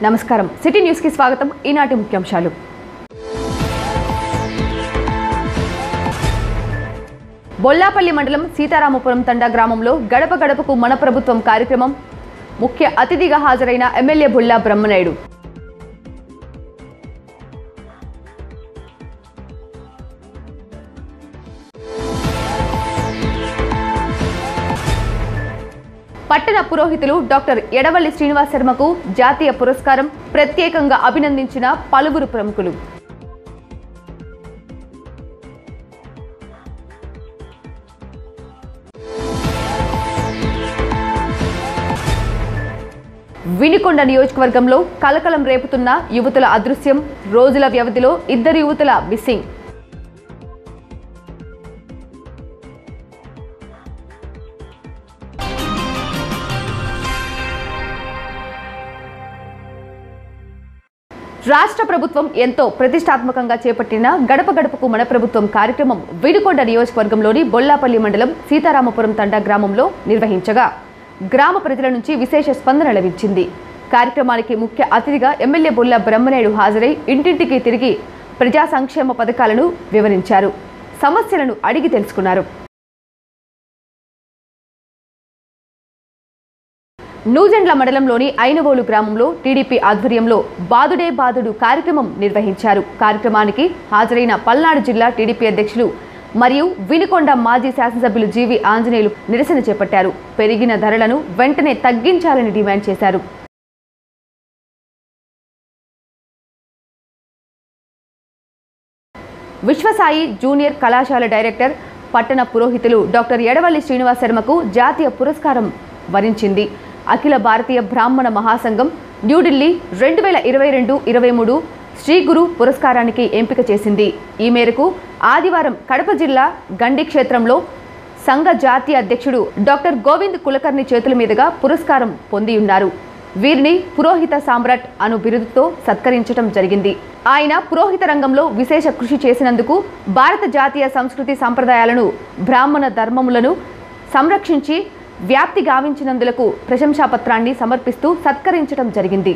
నమస్కారం సిటీ న్యూస్కి స్వాగతం ఈనాటి ముఖ్యాంశాలు బొల్లాపల్లి మండలం సీతారామపురం తండా గ్రామంలో గడప గడపకు మన ప్రభుత్వం కార్యక్రమం ముఖ్య అతిథిగా హాజరైన ఎమ్మెల్యే బుల్లా బ్రహ్మనాయుడు పట్టణ పురోహితులు డాక్టర్ ఎడవల్లి శ్రీనివాస్ శర్మకు జాతీయ పురస్కారం ప్రత్యేకంగా అభినందించిన పలువురు ప్రముఖులు వినికొండ నియోజకవర్గంలో కలకలం రేపుతున్న యువతుల అదృశ్యం రోజుల వ్యవధిలో ఇద్దరు యువతుల మిస్సింగ్ రాష్ట్ర ప్రభుత్వం ఎంతో ప్రతిష్టాత్మకంగా చేపట్టిన గడప గడపకు మన ప్రభుత్వం కార్యక్రమం వినుకొండ నియోజకవర్గంలోని బొల్లాపల్లి మండలం సీతారామపురం తండా గ్రామంలో నిర్వహించగా గ్రామ ప్రజల నుంచి విశేష స్పందన లభించింది కార్యక్రమానికి ముఖ్య అతిథిగా ఎమ్మెల్యే బొల్ల బ్రహ్మనాయుడు హాజరై ఇంటింటికి తిరిగి ప్రజా సంక్షేమ పథకాలను వివరించారు సమస్యలను అడిగి తెలుసుకున్నారు నూజెండ్ల మండలంలోని ఐనవోలు గ్రామంలో టీడీపీ ఆధ్వర్యంలో బాదుడే బాదుడు కార్యక్రమం నిర్వహించారు కార్యక్రమానికి హాజరైన పల్నాడు జిల్లా టీడీపీ అధ్యక్షులు మరియు వినుకొండ మాజీ శాసనసభ్యులు జీవి ఆంజనేయులు నిరసన చేపట్టారు పెరిగిన ధరలను వెంటనే తగ్గించాలని డిమాండ్ చేశారు విశ్వసాయి జూనియర్ కళాశాల డైరెక్టర్ పట్టణ పురోహితులు డాక్టర్ ఎడవల్లి శ్రీనివాస్ శర్మకు జాతీయ పురస్కారం వరించింది అఖిల భారతీయ బ్రాహ్మణ మహాసంఘం న్యూఢిల్లీ రెండు వేల ఇరవై రెండు ఇరవై మూడు శ్రీ గురు పురస్కారానికి ఎంపిక చేసింది ఈ మేరకు ఆదివారం కడప జిల్లా గండి క్షేత్రంలో సంఘ జాతీయ అధ్యక్షుడు డాక్టర్ గోవింద్ కులకర్ణి చేతుల మీదుగా పురస్కారం పొంది ఉన్నారు వీరిని పురోహిత సామ్రాట్ అను బిరుదుతో సత్కరించడం జరిగింది ఆయన పురోహిత రంగంలో విశేష కృషి చేసినందుకు భారత జాతీయ సంస్కృతి సంప్రదాయాలను బ్రాహ్మణ ధర్మములను సంరక్షించి వ్యాప్తి గావించినందులకు ప్రశంసాపత్రాన్ని సమర్పిస్తూ సత్కరించడం జరిగింది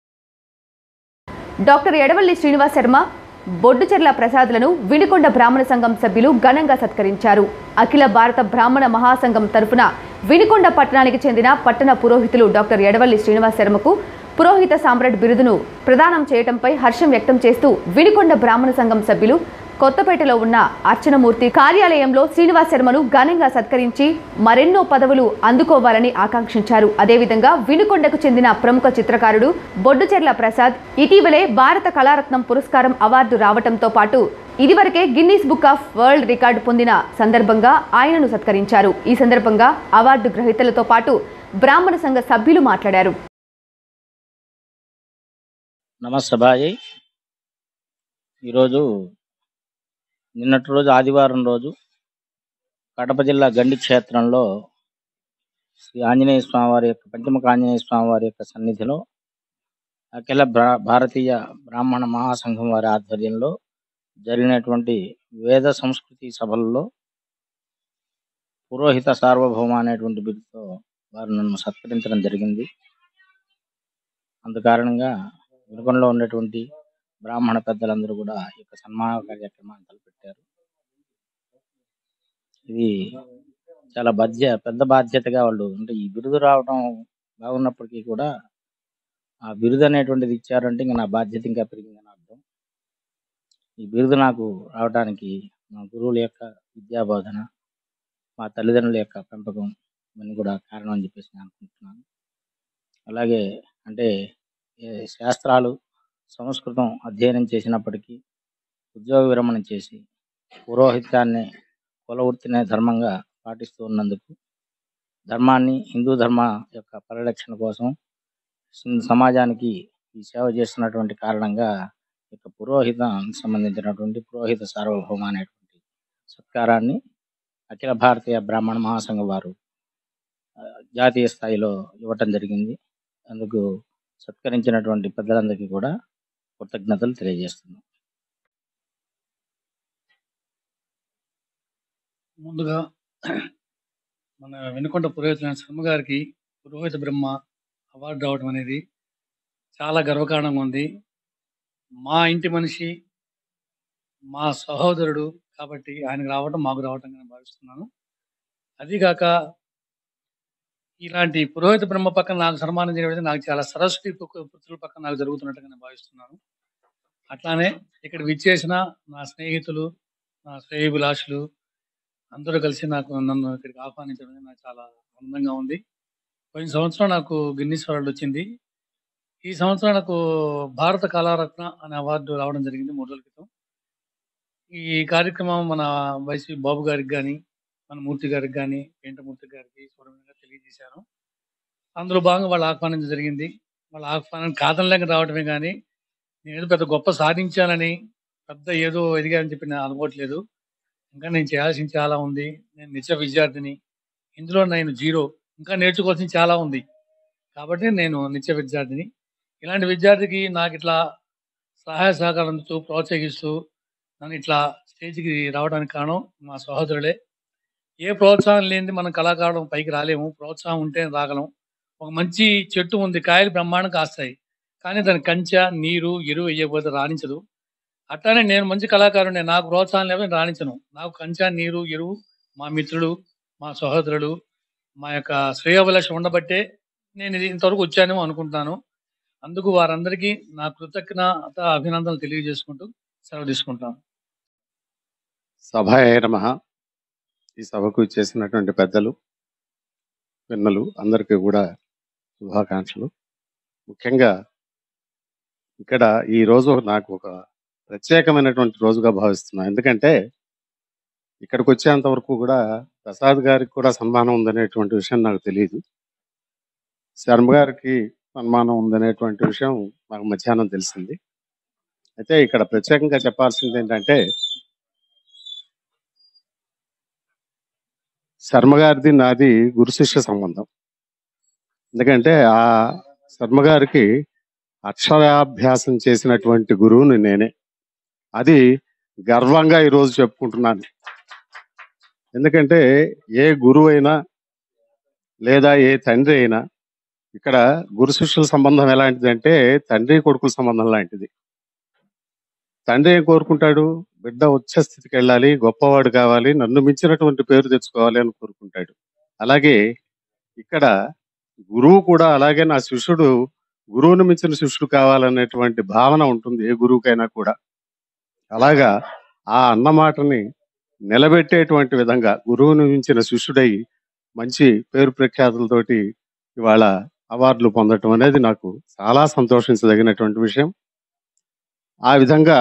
డాక్టర్ ఎడవల్లి శ్రీనివాస్ శర్మ బొడ్డుచెర్ల ప్రసాదులను వినుకొండ బ్రాహ్మణ సంఘం సభ్యులు ఘనంగా సత్కరించారు అఖిల భారత బ్రాహ్మణ మహాసంఘం తరఫున వినుకొండ పట్టణానికి చెందిన పట్టణ పురోహితులు డాక్టర్ ఎడవల్లి శ్రీనివాస్ శర్మకు పురోహిత సామ్రాట్ బిరుదును ప్రదానం చేయడంపై హర్షం వ్యక్తం చేస్తూ వినుకొండ బ్రాహ్మణ సంఘం సభ్యులు కొత్తపేటలో ఉన్న అర్చనమూర్తి కార్యాలయంలో శ్రీనివాస్ శర్మను ఘనంగా సత్కరించి మరెన్నో పదవులు అందుకోవాలని ఆకాంక్షించారు అదేవిధంగా వినుకొండకు చెందిన ప్రముఖ చిత్రకారుడు బొడ్డుచెర్ల ప్రసాద్ ఇటీవలే భారత కళారత్నం పురస్కారం అవార్డు రావటంతో పాటు ఇదివరకే Guinness book of world record పొందిన సందర్భంగా ఆయనను సత్కరించారు ఈ సందర్భంగా అవార్డు గ్రహీతలతో పాటు బ్రాహ్మణ సంఘ సభ్యులు మాట్లాడారు నమస్తభాయి ఈరోజు నిన్నటి రోజు ఆదివారం రోజు కడప జిల్లా గండి క్షేత్రంలో శ్రీ ఆంజనేయ స్వామి వారి యొక్క పంచముఖ ఆంజనేయ స్వామి వారి యొక్క సన్నిధిలో అఖిల భా- భారతీయ బ్రాహ్మణ మహాసంఘం వారి ఆధ్వర్యంలో జరిగినటువంటి వేద సంస్కృతి సభల్లో పురోహిత సార్వభౌమ అనేటువంటి బిరుదుతో వారు నన్ను సత్కరించడం జరిగింది అందు కారణంగా వినుకొండలో ఉన్నటువంటి బ్రాహ్మణ పెద్దలందరూ కూడా ఈ యొక్క సన్మాన కార్యక్రమాన్ని తలపెట్టారు ఇది చాలా బాధ్య పెద్ద బాధ్యతగా వాళ్ళు అంటే ఈ బిరుదు రావడం బాగున్నప్పటికీ కూడా ఆ బిరుదు అనేటువంటిది ఇచ్చారంటే ఇంకా నా బాధ్యత ఇంకా పెరిగిందని అర్థం ఈ బిరుదు నాకు రావడానికి మా గురువుల యొక్క విద్యా బోధన మా తల్లిదండ్రుల యొక్క పెంపకం ఇవన్నీ కూడా కారణం అని చెప్పేసి నేను అనుకుంటున్నాను అలాగే అంటే ఏ శాస్త్రాలు సంస్కృతం అధ్యయనం చేసినప్పటికీ ఉద్యోగ విరమణ చేసి పురోహితాన్ని కుల వృత్తిని ధర్మంగా పాటిస్తూ ఉన్నందుకు ధర్మాన్ని హిందూ ధర్మ యొక్క పరిరక్షణ కోసం సం- సమాజానికి ఈ సేవ చేస్తున్నటువంటి కారణంగా ఈ యొక్క పురోహితానికి సంబంధించినటువంటి పురోహిత సార్వభౌమ అనేటువంటి సత్కారాన్ని అఖిల భారతీయ బ్రాహ్మణ మహాసంఘ వారు ఆ, జాతీయ స్థాయిలో ఇవ్వటం జరిగింది అందుకు సత్కరించినటువంటి పెద్దలందరికీ కూడా కృతజ్ఞతలు తెలియజేస్తున్నాం ముందుగా మన వెనుకొండ పురోహితులైన శర్మ గారికి పురోహిత బ్రహ్మ అవార్డు రావడం అనేది చాలా గర్వకారణంగా ఉంది మా ఇంటి మనిషి మా సహోదరుడు కాబట్టి ఆయనకు రావటం మాకు రావటం నేను భావిస్తున్నాను అదిగాక ఇలాంటి పురోహిత బ్రహ్మ పక్కన నాకు సన్మానం చేయడం నాకు చాలా సరస్వతి పు- పుత్రుల పక్కన నాకు జరుగుతున్నట్టుగా నేను భావిస్తున్నాను అట్లానే ఇక్కడ విచ్చేసిన నా స్నేహితులు నా శ్రేయభిలాషులు అందరూ కలిసి నాకు నన్ను ఇక్కడికి ఆహ్వానించడం నాకు చాలా ఆనందంగా ఉంది పోయిన సంవత్సరం నాకు గిన్నిస్ వరల్డ్ వచ్చింది ఈ సంవత్సరం నాకు భారత కళారత్న అనే అవార్డు రావడం జరిగింది మూడు రోజుల క్రితం ఈ కార్యక్రమం మన వైసీ బాబు గారికి కానీ మన మూర్తి గారికి కానీ వెంకటమూర్తి గారికి చూడగా తెలియజేశాను అందులో భాగంగా వాళ్ళు ఆహ్వానించడం జరిగింది వాళ్ళ ఆహ్వానం కాదనలేక రావడమే కానీ నేను ఏదో పెద్ద గొప్ప సాధించానని పెద్ద ఏదో ఎదిగానని చెప్పి నేను అనుకోవట్లేదు ఇంకా నేను చేయాల్సింది చాలా ఉంది నేను నిత్య విద్యార్థిని ఇందులో నేను జీరో ఇంకా నేర్చుకోవాల్సింది చాలా ఉంది కాబట్టి నేను నిత్య విద్యార్థిని ఇలాంటి విద్యార్థికి నాకు ఇట్లా సహాయ సహకారం అందుతూ ప్రోత్సహిస్తూ నన్ను ఇట్లా స్టేజ్కి రావడానికి కారణం మా సహోదరులే ఏ ప్రోత్సాహం లేనిది మనం కళాకారుడు పైకి రాలేము ప్రోత్సాహం ఉంటే రాగలం ఒక మంచి చెట్టు ఉంది కాయలు బ్రహ్మాండం కాస్తాయి కానీ దాని కంచె నీరు ఎరువు వేయకపోతే రాణించదు అట్లానే నేను మంచి కళాకారుడే నాకు ప్రోత్సాహం లేకపోతే రాణించను నాకు కంచె నీరు ఎరువు మా మిత్రులు మా సహోదరులు మా యొక్క శ్రేయోభిలాషం ఉండబట్టే నేను ఇది ఇంతవరకు వచ్చానేమో అనుకుంటున్నాను అందుకు వారందరికీ నా కృతజ్ఞత అభినందనలు తెలియజేసుకుంటూ సెలవు తీసుకుంటాను సభాయ నమ ఈ సభకు చేసినటువంటి పెద్దలు పిన్నలు అందరికీ కూడా శుభాకాంక్షలు ముఖ్యంగా ఇక్కడ ఈ రోజు నాకు ఒక ప్రత్యేకమైనటువంటి రోజుగా భావిస్తున్నాను ఎందుకంటే ఇక్కడికి వచ్చేంత వరకు కూడా ప్రసాద్ గారికి కూడా సన్మానం ఉందనేటువంటి విషయం నాకు తెలియదు శర్మ గారికి సన్మానం ఉందనేటువంటి విషయం నాకు మధ్యాహ్నం తెలిసింది అయితే ఇక్కడ ప్రత్యేకంగా చెప్పాల్సింది ఏంటంటే శర్మ గారిది నాది గురు శిష్య సంబంధం ఎందుకంటే ఆ శర్మ గారికి అక్షరాభ్యాసం చేసినటువంటి గురువుని నేనే అది గర్వంగా ఈరోజు చెప్పుకుంటున్నాను ఎందుకంటే ఏ గురువు అయినా లేదా ఏ తండ్రి అయినా ఇక్కడ గురు శిష్యుల సంబంధం ఎలాంటిది అంటే తండ్రి కొడుకుల సంబంధం లాంటిది తండ్రి ఏం కోరుకుంటాడు బిడ్డ ఉచ్చ స్థితికి వెళ్ళాలి గొప్పవాడు కావాలి నన్ను మించినటువంటి పేరు తెచ్చుకోవాలి అని కోరుకుంటాడు అలాగే ఇక్కడ గురువు కూడా అలాగే నా శిష్యుడు గురువును మించిన శిష్యుడు కావాలనేటువంటి భావన ఉంటుంది ఏ గురువుకైనా కూడా అలాగా ఆ అన్నమాటని నిలబెట్టేటువంటి విధంగా గురువును మించిన శిష్యుడై మంచి పేరు ప్రఖ్యాతులతోటి ఇవాళ అవార్డులు పొందటం అనేది నాకు చాలా సంతోషించదగినటువంటి విషయం ఆ విధంగా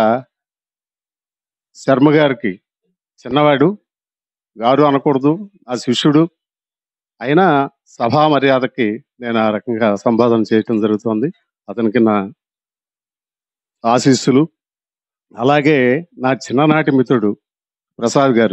శర్మ గారికి చిన్నవాడు గారు అనకూడదు ఆ శిష్యుడు అయినా సభా మర్యాదకి నేను ఆ రకంగా సంబోధన చేయటం జరుగుతోంది అతనికి నా ఆశీస్సులు అలాగే నా చిన్ననాటి మిత్రుడు ప్రసాద్ గారు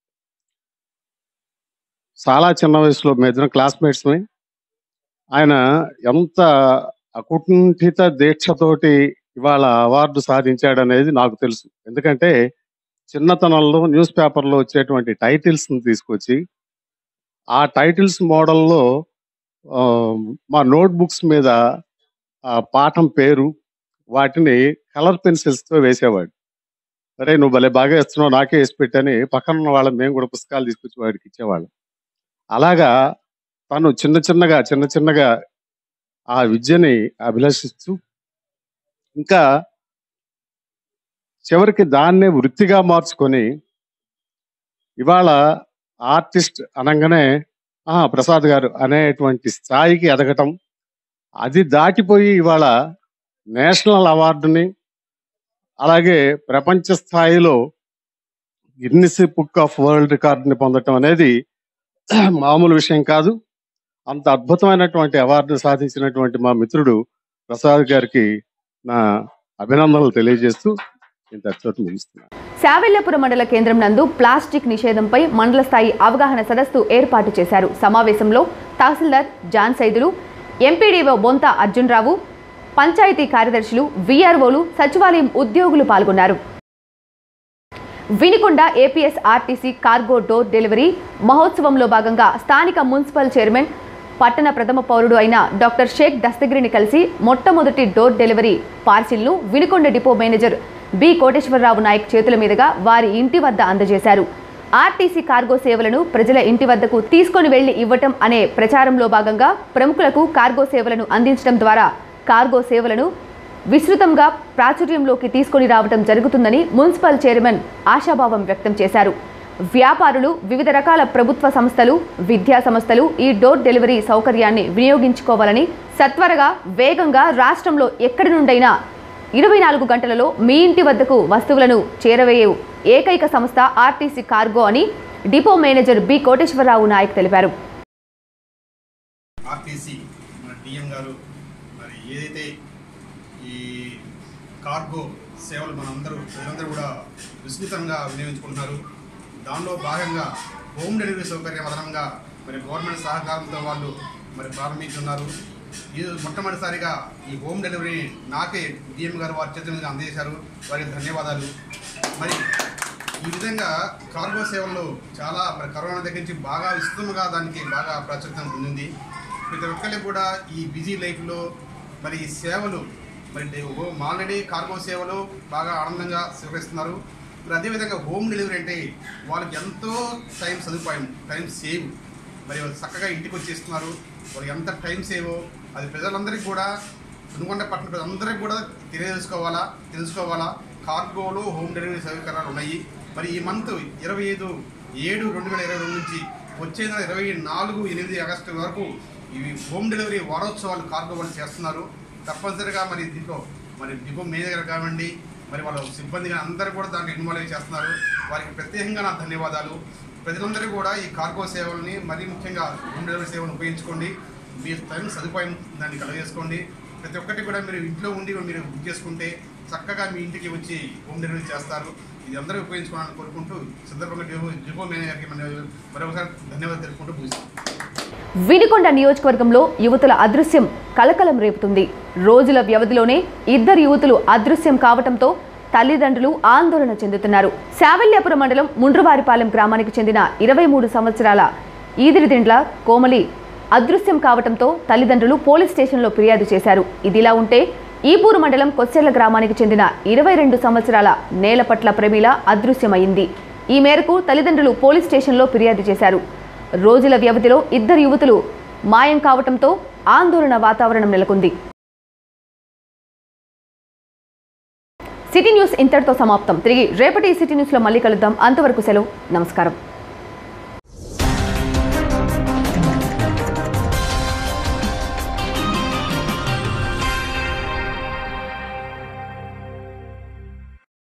చాలా చిన్న వయసులో మీ ఇద్దరం క్లాస్మేట్స్ ఆయన ఎంత అకుంఠిత దీక్షతోటి ఇవాళ అవార్డు సాధించాడనేది నాకు తెలుసు ఎందుకంటే చిన్నతనంలో న్యూస్ పేపర్లో వచ్చేటువంటి టైటిల్స్ తీసుకొచ్చి ఆ టైటిల్స్ మోడల్లో ఆ, మా నోట్ బుక్స్ మీద ఆ పాఠం పేరు వాటిని కలర్ పెన్సిల్స్ తో వేసేవాడు అరే నువ్వు భలే బాగా ఇస్తున్నావు నాకే వేసి పెట్టని పక్కన ఉన్న వాళ్ళం మేము కూడా పుస్తకాలు తీసుకొచ్చి వాడికి ఇచ్చేవాళ్ళం అలాగా తను చిన్న చిన్నగా చిన్న చిన్నగా ఆ విద్యని అభిలషిస్తూ ఇంకా చివరికి దాన్నే వృత్తిగా మార్చుకొని ఇవాళ ఆర్టిస్ట్ అనగానే ఆ ప్రసాద్ గారు అనేటువంటి స్థాయికి ఎదగటం అది దాటిపోయి ఇవాళ నేషనల్ అవార్డుని అలాగే ప్రపంచ స్థాయిలో గిన్నిస్ బుక్ ఆఫ్ వరల్డ్ రికార్డుని పొందటం అనేది మామూలు విషయం కాదు అంత అద్భుతమైనటువంటి అవార్డును సాధించినటువంటి మా మిత్రుడు ప్రసాద్ గారికి నా అభినందనలు తెలియజేస్తూ ఇంతటితో ముగిస్తున్నాను శావెల్యపురం మండల కేంద్రం నందు ప్లాస్టిక్ నిషేధంపై మండల స్థాయి అవగాహన సదస్సు ఏర్పాటు చేశారు సమావేశంలో తహసీల్దార్ జాన్ సైదులు ఎంపీడీఓ బొంత అర్జున్రావు పంచాయతీ కార్యదర్శులు వీఆర్ఓలు సచివాలయం ఉద్యోగులు పాల్గొన్నారు Vinukonda APS RTC cargo door delivery మహోత్సవంలో భాగంగా స్థానిక మున్సిపల్ చైర్మన్ పట్టణ ప్రథమ పౌరుడు అయిన డాక్టర్ షేక్ దస్తగిరిని కలిసి మొట్టమొదటి డోర్ డెలివరీ పార్సిల్ను Vinukonda depot manager B Koteswararao Naik చేతుల మీదుగా వారి ఇంటి వద్ద అందజేశారు ఆర్టీసీ కార్గో సేవలను ప్రజల ఇంటి వద్దకు తీసుకొని వెళ్లి ఇవ్వటం అనే ప్రచారంలో భాగంగా ప్రముఖులకు కార్గో సేవలను అందించడం ద్వారా కార్గో సేవలను విస్తృతంగా ప్రాచుర్యంలోకి తీసుకొని రావటం జరుగుతుందని మున్సిపల్ చైర్మన్ ఆశాభావం వ్యక్తం చేశారు వ్యాపారులు వివిధ రకాల ప్రభుత్వ సంస్థలు విద్యా సంస్థలు ఈ డోర్ డెలివరీ సౌకర్యాన్ని వినియోగించుకోవాలని సత్వరగా వేగంగా రాష్ట్రంలో ఎక్కడి నుండైనా ఇరవై నాలుగు గంటలలో మీ ఇంటి వద్దకు వస్తువులను చేరవేయు ఏకైక సంస్థ ఆర్టీసీ కార్గో అని depot manager B Koteswararao Nayak తెలిపారు ఆర్టీసీ మన డిఎం గారు మరి ఏదైతే ఈ కార్గో సేవలు మనందరూ ప్రజలందరూ కూడా విస్తృతంగా వినియోగించుకుంటున్నారు దానిలో భాగంగా హోమ్ డెలివరీ సౌకర్యం అదనంగా మరి గవర్నమెంట్ సహకారంతో వాళ్ళు మరి ప్రారంభించున్నారు ఇది మొట్టమొదటిసారిగా ఈ హోమ్ డెలివరీ నాకే డిఎం గారు వారి చేతుల మీద అందజేశారు వారికి ధన్యవాదాలు మరి ఈ విధంగా కార్గో సేవల్లో చాలా మరి కరోనా దగ్గర నుంచి బాగా విస్తృతంగా దానికి బాగా ప్రాచుర్యం పొందింది ప్రతి ఒక్కరికి కూడా ఈ బిజీ లైఫ్లో మరి ఈ సేవలు మరి డే- హో- ఆల్రెడీ కార్గో సేవలు బాగా ఆనందంగా స్వీకరిస్తున్నారు మరి అదేవిధంగా హోమ్ డెలివరీ అంటే వాళ్ళకి ఎంతో టైం సదుపాయం టైం సేవ్ మరి వాళ్ళు చక్కగా ఇంటికి వచ్చేస్తున్నారు వాళ్ళకి ఎంత టైం సేవో అది ప్రజలందరికీ కూడా అనుకొండ పట్టణ ప్రజలందరికీ కూడా తెలియజేసుకోవాలా తెలుసుకోవాలా కార్గోలో హోమ్ డెలివరీ సౌకర్యాలు ఉన్నాయి మరి ఈ మంత్ ఇరవై ఐదు ఏడు రెండు వేల ఇరవై రెండు నుంచి వచ్చే నెల ఇరవై నాలుగు ఎనిమిది ఆగస్టు వరకు ఇవి హోమ్ డెలివరీ వారోత్సవాలు కార్గో వాళ్ళు చేస్తున్నారు తప్పనిసరిగా మరి దీంట్లో మరి డిపో మేనేజర్ కానివ్వండి మరి వాళ్ళ సిబ్బంది కానీ అందరూ కూడా దాంట్లో ఇన్వాల్వ్ అయి చేస్తున్నారు వారికి ప్రత్యేకంగా నా ధన్యవాదాలు ప్రజలందరూ కూడా ఈ కార్గో సేవల్ని మరీ ముఖ్యంగా హోమ్ డెలివరీ సేవలను ఉపయోగించుకోండి మీ తగిన సదుపాయం దాన్ని కలగజేసుకోండి ప్రతి ఒక్కటి కూడా మీరు ఇంట్లో ఉండి మీరు బుక్ చేసుకుంటే చక్కగా మీ ఇంటికి వచ్చి హోమ్ డెలివరీ చేస్తారు ఇది అందరూ ఉపయోగించుకోవాలని కోరుకుంటూ ఈ సందర్భంగా డిపో డిపో మేనేజర్కి మన మరొకసారి ధన్యవాదాలు తెలుపుకుంటూ ముగిస్తాను వినికొండ నియోజకవర్గంలో యువతుల అదృశ్యం కలకలం రేపుతుంది రోజుల వ్యవధిలోనే ఇద్దరు యువతులు అదృశ్యం కావటంతో తల్లిదండ్రులు ఆందోళన చెందుతున్నారు శావల్యాపురం మండలం ముండ్రువారిపాలెం గ్రామానికి చెందిన ఇరవై మూడు సంవత్సరాల ఈదిరిదిండ్ల కోమలి అదృశ్యం కావటంతో తల్లిదండ్రులు పోలీస్ స్టేషన్లో ఫిర్యాదు చేశారు ఇదిలా ఉంటే ఈపూరు మండలం కొచ్చెర్ల గ్రామానికి చెందిన ఇరవై రెండు సంవత్సరాల నేలపట్ల ప్రమీల అదృశ్యమైంది ఈ మేరకు తల్లిదండ్రులు పోలీస్ స్టేషన్లో ఫిర్యాదు చేశారు రోజుల వ్యవధిలో ఇద్దరు యువతులు మాయం కావటంతో ఆందోళన వాతావరణం నెలకొంది సిటీ న్యూస్ ఇంతటితో సమాప్తం తిరిగి రేపటి సిటీ న్యూస్లో మళ్ళీ కలుద్దాం అంతవరకు సెలవు నమస్కారం